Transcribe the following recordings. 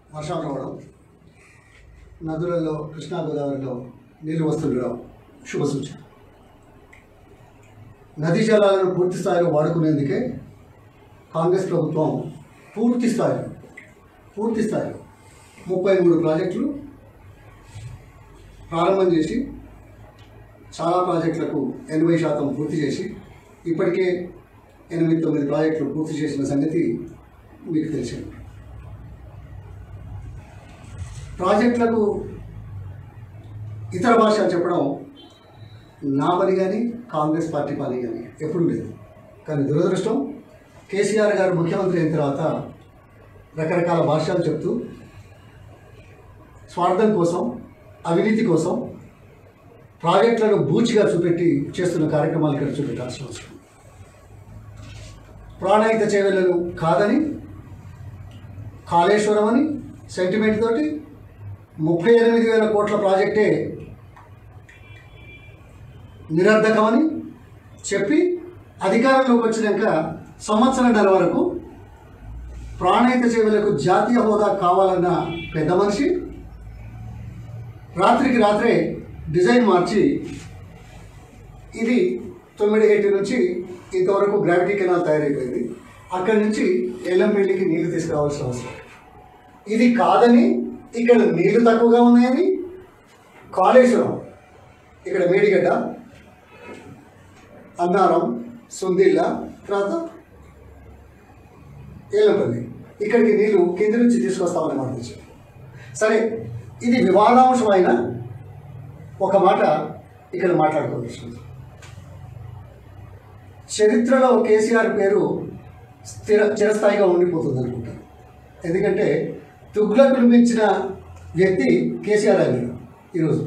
వర్షం రావడం నదులలో కృష్ణా గోదావరిలో నీళ్లు వస్తుండడం శుభ సూచన నదీ జలాలను పూర్తి స్థాయిలో వాడుకునేందుకే కాంగ్రెస్ ప్రభుత్వం పూర్తి స్థాయిలో పూర్తి స్థాయిలో ముప్పై మూడు ప్రాజెక్టులు ప్రారంభం చేసి చాలా ప్రాజెక్టులకు ఎనభై శాతం పూర్తి చేసి ఇప్పటికే ఎనిమిది తొమ్మిది ప్రాజెక్టులు పూర్తి చేసిన సంగతి మీకు తెలిసింది ప్రాజెక్టులకు ఇతర భాష చెప్పడం నా పని కానీ కాంగ్రెస్ పార్టీ పని కానీ ఎప్పుడూ లేదు కానీ దురదృష్టం కేసీఆర్ గారు ముఖ్యమంత్రి అయిన తర్వాత రకరకాల భాషలు చెప్తూ స్వార్థం కోసం అవినీతి కోసం ప్రాజెక్టులను బూచిగా చూపెట్టి చేస్తున్న కార్యక్రమాలు ఇక్కడ చూపెట్టాల్సిన అవసరం ప్రాణహిత చేవెళ్లను కాదని కాళేశ్వరం అని సెంటిమెంట్ తోటి ముప్పై ఎనిమిది వేల కోట్ల ప్రాజెక్టే నిరర్ధకమని చెప్పి అధికారంలోకి వచ్చినాక సంవత్సరంన్నర వరకు ప్రాణహిత చేవలకు జాతీయ హోదా కావాలన్న పెద్ద మనిషి రాత్రికి రాత్రే డిజైన్ మార్చి ఇది తొమ్మిది ఎయిటీ నుంచి ఇంతవరకు గ్రావిటీ కెనాల్ తయారైపోయింది అక్కడి నుంచి ఎల్లంపల్లికి నీళ్లు తీసుకురావాల్సిన అవసరం ఇది కాదని ఇక్కడ నీళ్లు తక్కువగా ఉన్నాయని కాళేశ్వరం ఇక్కడ మేడిగడ్డ అన్నారం సుందిళ్ళ తర్వాత ఏలంపల్లి ఇక్కడికి నీళ్లు కింది నుంచి తీసుకొస్తామని మాట తెచ్చారు సరే ఇది వివాదాంశమైన ఒక మాట ఇక్కడ మాట్లాడుకోవచ్చు చరిత్రలో కేసీఆర్ పేరు స్థిర చిరస్థాయిగా ఉండిపోతుంది అనుకుంటాను ఎందుకంటే తుగ్లకులు మించిన వ్యక్తి కేసీఆర్ అయినాడు ఈరోజు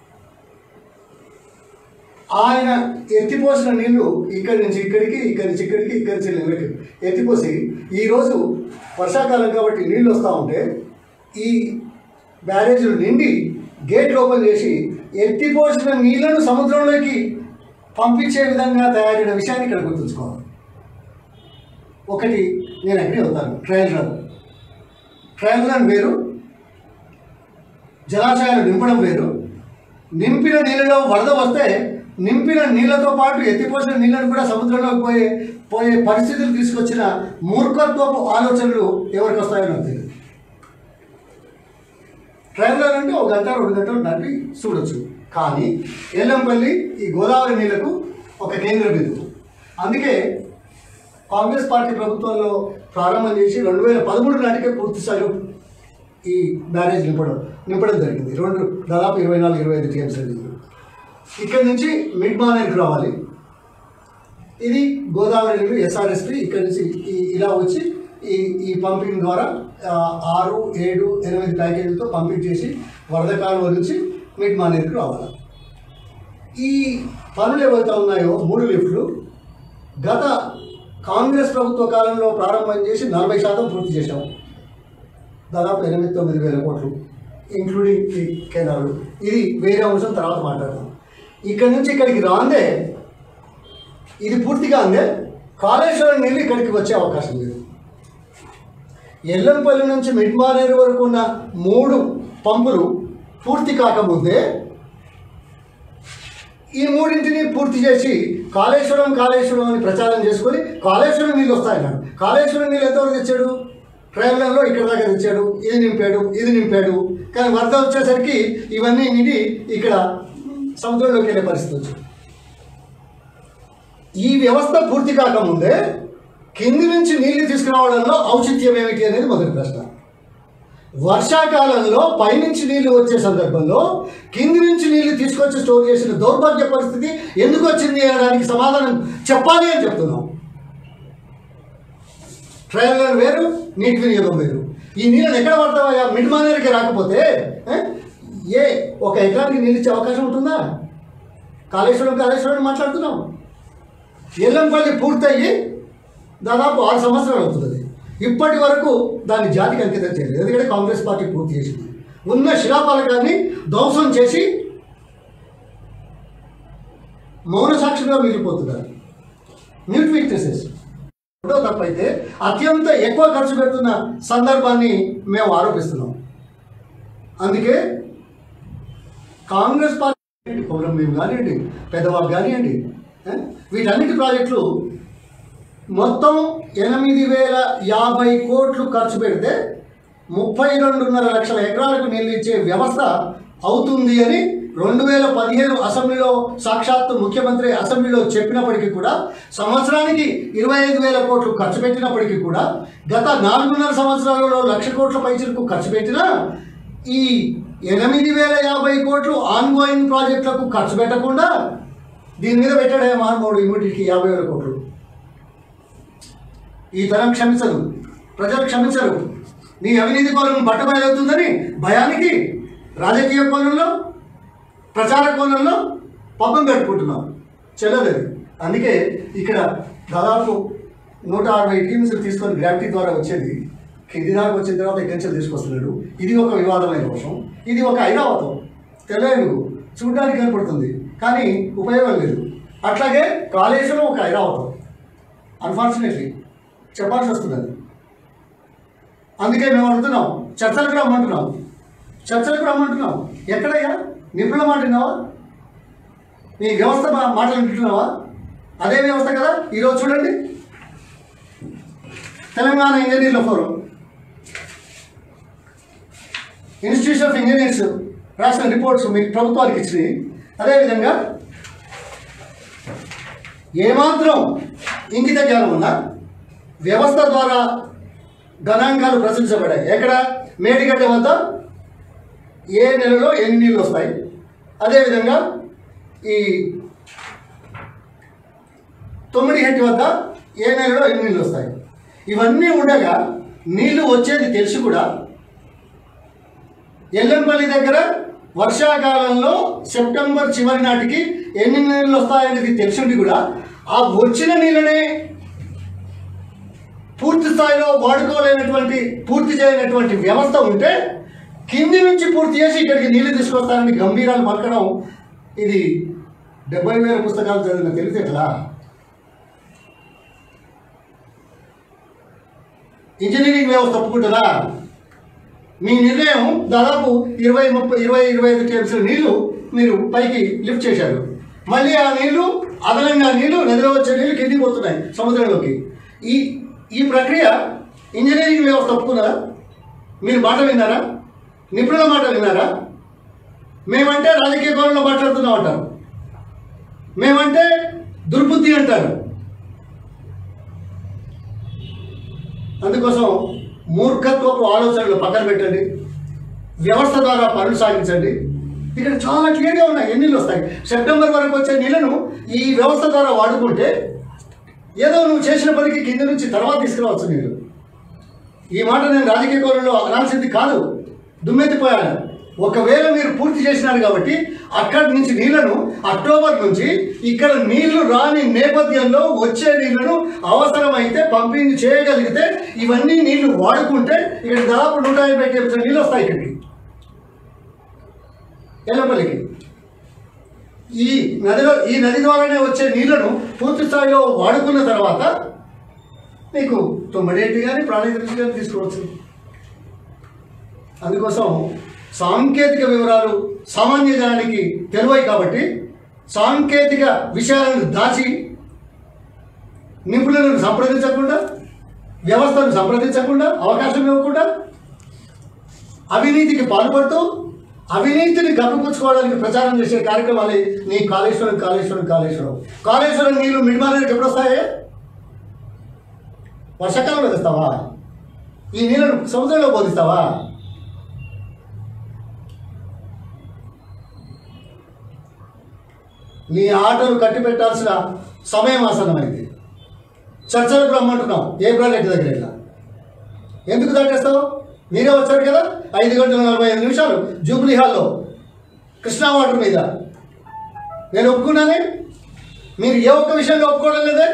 ఆయన ఎత్తిపోసిన నీళ్లు ఇక్కడి నుంచి ఇక్కడికి ఇక్కడి నుంచి ఇక్కడికి ఇక్కడి నుంచి ఇక్కడికి ఎత్తిపోసి ఈరోజు వర్షాకాలం కాబట్టి నీళ్ళు వస్తూ ఉంటే ఈ బ్యారేజీలు నిండి గేట్లు ఓపెన్ చేసి ఎత్తిపోసిన నీళ్లను సముద్రంలోకి పంపించే విధంగా తయారైన విషయాన్ని ఇక్కడ గుర్తుంచుకోవాలి ఒకటి నేను అగ్రి అవుతాను ట్రయల్ రన్ ట్రయల్ రన్ వేరు జలాశయాలు నింపడం వేరు నింపిన నీళ్ళలో వరద వస్తే నింపిన నీళ్ళతో పాటు ఎత్తిపోసిన నీళ్ళను కూడా సముద్రంలోకి పోయే పోయే పరిస్థితులు తీసుకొచ్చిన మూర్ఖత్వపు ఆలోచనలు ఎవరికి వస్తాయో నాకు తెలియదు ట్రైన్లో అంటే ఒక గంట రెండు గంటలు నడిపి చూడొచ్చు కానీ ఎల్లంపల్లి ఈ గోదావరి నీళ్లకు ఒక కేంద్ర బిందువు అందుకే కాంగ్రెస్ పార్టీ ప్రభుత్వంలో ప్రారంభం చేసి రెండు వేల పదమూడు నాటికే పూర్తి స్థాయిలో ఈ బ్యారేజ్ నింపడం నింపడం జరిగింది రెండు దాదాపు ఇరవై నాలుగు ఇరవై ఐదు టీఎంసీ నీళ్ళు ఇక్కడ నుంచి మిడ్ మానేర్కి రావాలి ఇది గోదావరి నీళ్ళు ఎస్ఆర్ఎస్పి ఇక్కడ నుంచి ఈ ఇలా వచ్చి ఈ ఈ పంపింగ్ ద్వారా ఆ, ఆరు ఏడు ఎనిమిది ప్యాకేజీలతో పంపింగ్ చేసి వరద కాలువ నుంచి మిడ్ మానేర్కి రావాలి ఈ పనులు ఏవైతే ఉన్నాయో మూడు లిఫ్ట్లు గత కాంగ్రెస్ ప్రభుత్వ కాలంలో ప్రారంభం చేసి నలభై శాతం పూర్తి చేశాం దాదాపు ఎనిమిది తొమ్మిది వేల కోట్లు ఇంక్లూడింగ్ ఈ కెనాలు ఇది వేరే అంశం తర్వాత మాట్లాడదాం ఇక్కడ నుంచి ఇక్కడికి రాందే ఇది పూర్తిగా అందే కాళేశ్వరం నీళ్ళు ఇక్కడికి వచ్చే అవకాశం లేదు ఎల్లంపల్లి నుంచి మిడ్మానేరు వరకు ఉన్న మూడు పంపులు పూర్తి కాకముందే ఈ మూడింటిని పూర్తి చేసి కాళేశ్వరం కాళేశ్వరం అని ప్రచారం చేసుకొని కాళేశ్వరం నీళ్ళు వస్తాయన్నాడు కాళేశ్వరం నీళ్ళు ఎంతవరకు తెచ్చాడు ట్రైన్లలో ఇక్కడ దాకా తెచ్చాడు ఇది నింపాడు ఇది నింపాడు కానీ వరద వచ్చేసరికి ఇవన్నీ నిండి ఇక్కడ సముద్రంలోకి వెళ్ళే పరిస్థితి వచ్చింది ఈ వ్యవస్థ పూర్తి కాకముందే కింది నుంచి నీళ్లు తీసుకురావడంలో ఔచిత్యం ఏమిటి అనేది మొదటి ప్రశ్న వర్షాకాలంలో పైనుంచి నీళ్లు వచ్చే సందర్భంలో కింది నుంచి నీళ్లు తీసుకొచ్చి స్టోర్ చేసిన దౌర్భాగ్య పరిస్థితి ఎందుకు వచ్చింది అనడానికి సమాధానం చెప్పాలి అని చెప్తున్నాం ట్రయల్ వేరు నీటి వినియోగం వేరు ఈ నీళ్ళని ఎక్కడ పడతావా మిడ్ మానేరుకి రాకపోతే ఏ? ఏ ఒక ఎకరానికి నీళ్ళు ఇచ్చే అవకాశం ఉంటుందా కాళేశ్వరం కాళేశ్వరం అని మాట్లాడుతున్నాం ఎల్లంపల్లి పూర్తయ్యి దాదాపు ఆరు సంవత్సరాలు అవుతుంది ఇప్పటి వరకు దాన్ని జాతికి అంకితం చేయలేదు ఎందుకంటే కాంగ్రెస్ పార్టీ పూర్తి చేసింది ఉన్న శిలాపాలకాన్ని ధ్వంసం చేసి మౌన సాక్షిగా మిగిలిపోతున్నారు మ్యూట్ విట్నెసెస్ ఒకటో తప్పైతే అత్యంత ఎక్కువ ఖర్చు పెడుతున్న సందర్భాన్ని మేము ఆరోపిస్తున్నాం అందుకే కాంగ్రెస్ పార్టీ పౌరం మేము కానివ్వండి పెద్దవాళ్ళు కానివ్వండి ఏ? వీటన్నిటి ప్రాజెక్టులు మొత్తం ఎనిమిది వేల యాభై కోట్లు ఖర్చు పెడితే ముప్పై రెండున్నర లక్షల ఎకరాలకు నీళ్ళు ఇచ్చే వ్యవస్థ అవుతుంది అని రెండు వేల పదిహేను అసెంబ్లీలో సాక్షాత్తు ముఖ్యమంత్రి అసెంబ్లీలో చెప్పినప్పటికీ కూడా సంవత్సరానికి ఇరవై ఐదు వేల కోట్లు ఖర్చు పెట్టినప్పటికీ కూడా గత నాలుగున్నర సంవత్సరాలలో లక్ష కోట్ల పైసలకు ఖర్చు పెట్టినా ఈ ఎనిమిది వేల యాభై కోట్లు ఆన్ గోయింగ్ ప్రాజెక్టులకు ఖర్చు పెట్టకుండా దీని మీద పెట్టాడే మహానుభావుడు ఇమ్మీడియట్కి యాభై వేల కోట్లు ఈ తరం క్షమించరు ప్రజలు క్షమించరు నీ అవినీతి కోణం బట్టబయలవుతుందని భయానికి రాజకీయ కోణంలో ప్రచార కోణంలో పబ్బం గడుపుకుంటున్నాం చెల్లలేదు అందుకే ఇక్కడ దాదాపు నూట అరవై టీమ్స్ తీసుకొని గ్రావిటీ ద్వారా వచ్చేది కింది దాకా వచ్చిన తర్వాత ఇక్కడి నుంచి తీసుకొస్తున్నాడు ఇది ఒక వివాదమైన అంశం ఇది ఒక ఐరావతం తెలియదు చూడడానికి కనపడుతుంది కానీ ఉపయోగం లేదు అట్లాగే కాళేశ్వరం ఒక ఐరావతం అన్ఫార్చునేట్లీ చెప్పాల్సి వస్తున్నది అందుకే మేము అడుగుతున్నాం చర్చలకు రమ్మంటున్నాం చర్చలకు రమ్మంటున్నాం ఎక్కడయ్యా నిపుణుల మాట విన్నావా నీ వ్యవస్థ మా- మాటలు వింటున్నావా అదే వ్యవస్థ కదా ఈరోజు చూడండి తెలంగాణ ఇంజనీర్ల ఫోరం ఇన్స్టిట్యూషన్ ఆఫ్ ఇంజనీర్స్ రాసిన రిపోర్ట్స్ మీకు ప్రభుత్వానికి ఇచ్చినాయి అదేవిధంగా ఏమాత్రం ఇంగిత జ్ఞానం ఉన్నా వ్యవస్థ ద్వారా గణాంకాలు ప్రచురించబడాయి ఎక్కడ మేడిగడ్డ వద్ద ఏ నెలలో ఎన్ని నీళ్ళు వస్తాయి అదేవిధంగా ఈ తొమ్మిది హెట్టి వద్ద ఏ నెలలో ఎన్ని నీళ్ళు వస్తాయి ఇవన్నీ ఉండగా నీళ్లు వచ్చేది తెలిసి కూడా ఎల్లంపల్లి దగ్గర వర్షాకాలంలో సెప్టెంబర్ చివరి నాటికి ఎన్ని నీళ్ళు వస్తాయనేది తెలిసింది కూడా ఆ వచ్చిన నీళ్ళనే పూర్తి స్థాయిలో వాడుకోలేనటువంటి పూర్తి చేయనటువంటి వ్యవస్థ ఉంటే కింది నుంచి పూర్తి చేసి ఇక్కడికి నీళ్లు తీసుకొస్తానని గంభీరాలు పలకడం ఇది డెబ్బై వేల పుస్తకాలు చదివిన తెలివితేటలా ఇంజనీరింగ్ వ్యవస్థ ఒప్పుకుంటుందా మీ నిర్ణయం దాదాపు ఇరవై ముప్పై ఇరవై ఇరవై ఐదు టీఎంసీల నీళ్లు మీరు పైకి లిఫ్ట్ చేశారు మళ్ళీ ఆ నీళ్లు అదనంగా నీళ్లు నదిలో వచ్చే నీళ్లు కిందికి పోతున్నాయి సముద్రంలోకి ఈ ఈ ప్రక్రియ ఇంజనీరింగ్ వ్యవస్థ ఒప్పుకున్నారా మీరు మాట విన్నారా నిపుణుల మాట విన్నారా మేమంటే రాజకీయ కోణంలో మాట్లాడుతున్నాం అంటారు మేమంటే దుర్బుద్ధి అంటారు అందుకోసం మూర్ఖత్వపు ఆలోచనలు పక్కన పెట్టండి వ్యవస్థ ద్వారా పనులు సాగించండి ఇక్కడ చాలా క్లియర్గా ఉన్నాయి ఎన్ని నీళ్ళు వస్తాయి సెప్టెంబర్ వరకు వచ్చే నీళ్లను ఈ వ్యవస్థ ద్వారా వాడుకుంటే ఏదో నువ్వు చేసిన పనికి కింద నుంచి తర్వాత తీసుకురావచ్చు నీళ్ళు ఈ మాట నేను రాజకీయ కోణంలో అనాల్సింది కాదు దుమ్మెత్తిపోయాను ఒకవేళ మీరు పూర్తి చేసినారు కాబట్టి అక్కడి నుంచి నీళ్లను అక్టోబర్ నుంచి ఇక్కడ నీళ్లు రాని నేపథ్యంలో వచ్చే నీళ్లను అవసరమైతే పంపిణీ చేయగలిగితే ఇవన్నీ నీళ్లు వాడుకుంటే ఇక్కడ దాదాపు నూట యాభై టీఎంసీల నీళ్ళు వస్తాయి ఇక్కడికి ఎల్లపల్లికి ఈ నదిలో ఈ నది ద్వారానే వచ్చే నీళ్లను పూర్తి స్థాయిలో వాడుకున్న తర్వాత నీకు తొమ్మిడేటి కానీ ప్రాణహిత కానీ తీసుకోవచ్చు అందుకోసం సాంకేతిక వివరాలు సామాన్య జనానికి తెలివై కాబట్టి సాంకేతిక విషయాలను దాచి నిపుణులను సంప్రదించకుండా వ్యవస్థను సంప్రదించకుండా అవకాశం ఇవ్వకుండా అవినీతికి పాల్పడుతూ అవినీతిని గప్పిపుచ్చుకోవడానికి ప్రచారం చేసే కార్యక్రమాలే నీ కాళేశ్వరం కాళేశ్వరం కాళేశ్వరం కాళేశ్వరం నీళ్లు మిడిమానేరికి ఎప్పుడు వస్తాయే వర్షాకాలంలో తెస్తావా ఈ నీళ్ళను సముద్రంలో బోధిస్తావా నీ ఆటలు కట్టి పెట్టాల్సిన సమయం ఆసన్నమైంది చర్చలకు రమ్మంటున్నాం ఏ ప్రాజెక్ట్ దగ్గర ఇలా ఎందుకు దాటేస్తావు మీరే వచ్చారు కదా ఐదు గంటల నలభై ఐదు నిమిషాలు జూబ్లీ హాల్లో కృష్ణా వాటర్ మీద నేను ఒప్పుకున్నానే మీరు ఏ ఒక్క విషయంలో ఒప్పుకోవడం లేదే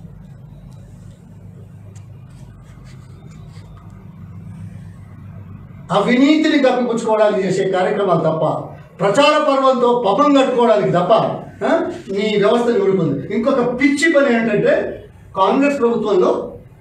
అవినీతిని కప్పిపుచ్చుకోవడానికి చేసే కార్యక్రమాలు తప్ప ప్రచార పర్వంతో పపం కట్టుకోవడానికి తప్ప ఆ, నీ వ్యవస్థ నిలుపుంది ఇంకొక పిచ్చి పని ఏంటంటే కాంగ్రెస్ ప్రభుత్వంలో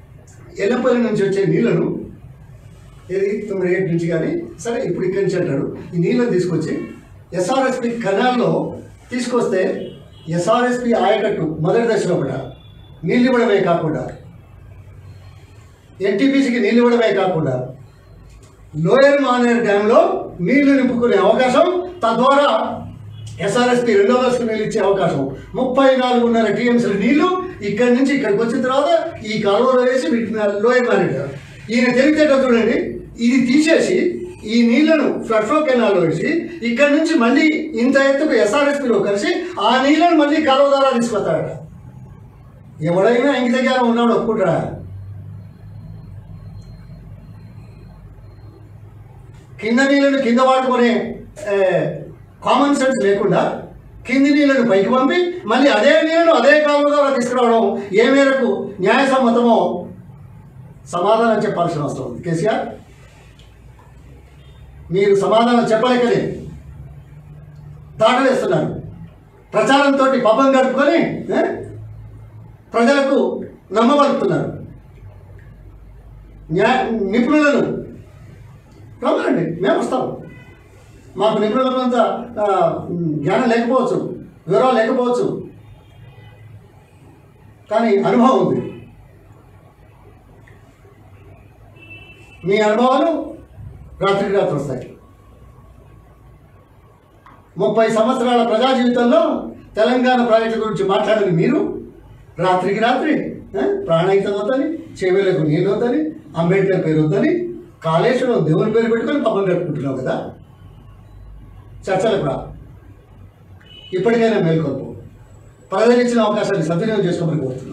ఎల్లంపల్లి నుంచి వచ్చే నీళ్లను ఏది తొమ్మిది ఏడు నుంచి కానీ సరే ఇప్పుడు ఇక్కడి నుంచి అంటాడు ఈ నీళ్ళని తీసుకొచ్చి ఎస్ఆర్ఎస్పి కెనాల్లో తీసుకొస్తే ఎస్ఆర్ఎస్పి ఆయకట్టు మొదటి దశలో కూడా నీళ్ళు ఇవ్వడమే కాకుండా ఎన్టీపీసీకి నీళ్ళు ఇవ్వడమే కాకుండా లోయర్ మానేర్ డ్యాంలో నీళ్లు నింపుకునే అవకాశం తద్వారా ఎస్ఆర్ఎస్పి రెండో దశకు నీళ్ళు ఇచ్చే అవకాశం ముప్పై నాలుగున్నర టీఎంసీల నీళ్లు ఇక్కడి నుంచి ఇక్కడికి వచ్చిన తర్వాత ఈ కాలువలో వేసి వీటిని లోయర్ మానేర్ డ్యామ్ ఈయన తెలివితేటో చూడండి ఇది తీసేసి ఈ నీళ్లను ఫ్లడ్ ఫ్లో కెనాల్లో వేసి ఇక్కడి నుంచి మళ్ళీ ఇంత ఎత్తుకు ఎస్ఆర్ఎస్పిలో కలిసి ఆ నీళ్లను మళ్ళీ కాలువ ద్వారా తీసుకొస్తాడట ఎవడైనా ఇంటి దగ్గర ఉన్నాడు ఒప్పుకుంటాడా కింద నీళ్ళను కింద వాడుకునే కామన్ సెన్స్ లేకుండా కింది నీళ్ళను పైకి పంపి మళ్ళీ అదే నీళ్ళను అదే కాలువ ద్వారా తీసుకురావడం ఏ మేరకు న్యాయసమ్మతమో సమాధానం చెప్పాల్సిన అవసరం ఉంది కేసీఆర్ మీరు సమాధానం చెప్పలేకలేదు దాటవేస్తున్నారు ప్రచారంతో పబ్బం గడుపుకొని ఏ, ప్రజలకు నమ్మబడుతున్నారు న్యాయ నిపుణులను రమ్మనండి మేము వస్తాం మాకు నిపుణులంత ఆ, జ్ఞానం లేకపోవచ్చు వివరాలు లేకపోవచ్చు కానీ అనుభవం ఉంది మీ అనుభవాలు రాత్రికి రాత్రి వస్తాయి ముప్పై సంవత్సరాల ప్రజా జీవితంలో తెలంగాణ ప్రాజెక్టు గురించి మాట్లాడని మీరు రాత్రికి రాత్రి ఆ, ప్రాణహితం వద్దని చెవులకు నీళ్ళు వద్దని అంబేద్కర్ పేరు వద్దని కాళేశ్వరం దేవుని పేరు పెట్టుకొని పబ్బం కట్టుకుంటున్నావు కదా చర్చలకు రా ఇప్పటికైనా మేల్కొల్పు ప్రజలు ఇచ్చిన అవకాశాన్ని సద్వినియోగం చేసుకోమని కోరుతున్నాను